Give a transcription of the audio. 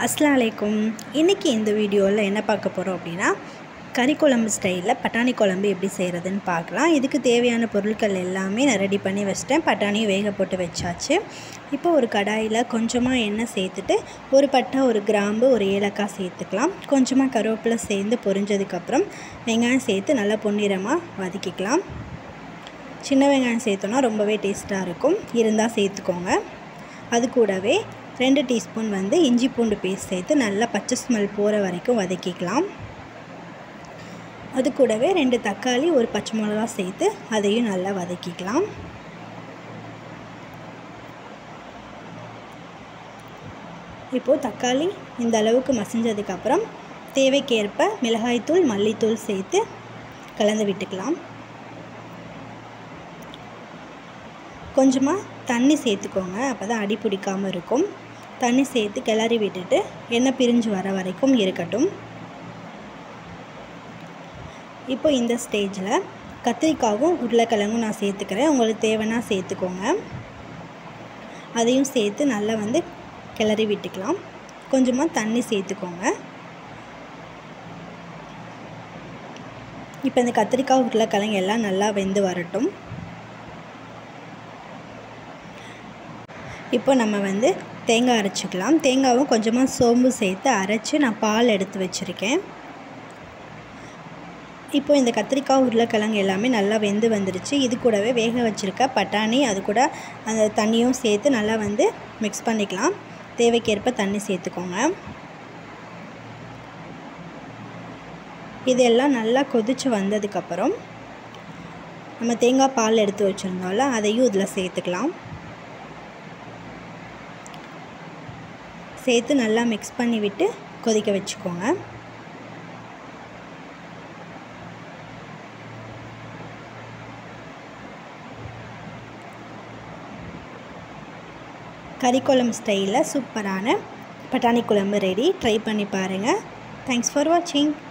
அஸ்லாம் அலைக்கும் இன்றைக்கி இந்த வீடியோவில் என்ன பார்க்க போகிறோம் அப்படின்னா கறி குழம்பு ஸ்டைலில் பட்டாணி குழம்பு எப்படி செய்கிறதுன்னு பார்க்கலாம் இதுக்கு தேவையான பொருட்கள் எல்லாமே நான் ரெடி பண்ணி வச்சிட்டேன் பட்டாணியும் வேக போட்டு வச்சாச்சு இப்போ ஒரு கடாயில் கொஞ்சமாக எண்ணெய் சேர்த்துட்டு ஒரு பட்டை ஒரு கிராம்பு ஒரு ஏலக்காய் சேர்த்துக்கலாம் கொஞ்சமாக கருவேப்பிலை சேர்ந்து பொரிஞ்சதுக்கப்புறம் வெங்காயம் சேர்த்து நல்லா பொன்னிறமாக வதக்கிக்கலாம் சின்ன வெங்காயம் சேர்த்தோன்னா ரொம்பவே டேஸ்ட்டாக இருக்கும் இருந்தால் சேர்த்துக்கோங்க அது கூடவே ரெண்டு டீஸ்பூன் வந்து இஞ்சி பூண்டு பேஸ்ட் சேர்த்து நல்லா பச்சை ஸ்மெல் போகிற வரைக்கும் வதக்கிக்கலாம் அது கூடவே ரெண்டு தக்காளி ஒரு பச்சை மிளகா சேர்த்து அதையும் நல்லா வதக்கிக்கலாம் இப்போது தக்காளி இந்த அளவுக்கு மசிஞ்சதுக்கப்புறம் தேவைக்கேற்ப மிளகாய்த்தூள் மல்லித்தூள் சேர்த்து கலந்து விட்டுக்கலாம் கொஞ்சமாக தண்ணி சேர்த்துக்கோங்க அப்போ தான் அடி பிடிக்காமல் இருக்கும் தண்ணி சேர்த்து கிளறி விட்டுட்டு எண்ணெய் பிரிஞ்சு வர வரைக்கும் இருக்கட்டும் இப்போ இந்த ஸ்டேஜில் கத்திரிக்காவும் உருளைக்கிழங்கும் நான் சேர்த்துக்கிறேன் உங்களுக்கு தேவைன்னா சேர்த்துக்கோங்க அதையும் சேர்த்து நல்லா வந்து கிளறி விட்டுக்கலாம் கொஞ்சமாக தண்ணி சேர்த்துக்கோங்க இப்போ இந்த கத்திரிக்காய் உருளைக்கிழங்கு எல்லாம் நல்லா வெந்து வரட்டும் இப்போ நம்ம வந்து தேங்காய் அரைச்சிக்கலாம் தேங்காவும் கொஞ்சமாக சோம்பு சேர்த்து அரைச்சி நான் பால் எடுத்து வச்சுருக்கேன் இப்போ இந்த கத்திரிக்காய் உருளைக்கிழங்கு எல்லாமே நல்லா வெந்து வந்துடுச்சு இது கூடவே வேக வச்சுருக்க பட்டாணி அது கூட அந்த தண்ணியும் சேர்த்து நல்லா வந்து மிக்ஸ் பண்ணிக்கலாம் தேவைக்கேற்ப தண்ணி சேர்த்துக்கோங்க இதெல்லாம் நல்லா கொதித்து வந்ததுக்கப்புறம் நம்ம தேங்காய் பால் எடுத்து வச்சுருந்தோம்ல அதையும் இதில் சேர்த்துக்கலாம் சேர்த்து நல்லா மிக்ஸ் பண்ணி விட்டு கொதிக்க வச்சுக்கோங்க கறிக்குழம்பு ஸ்டைலில் சூப்பரான பட்டாணி குழம்பு ரெடி ட்ரை பண்ணி பாருங்கள் தேங்க்ஸ் ஃபார் வாட்சிங்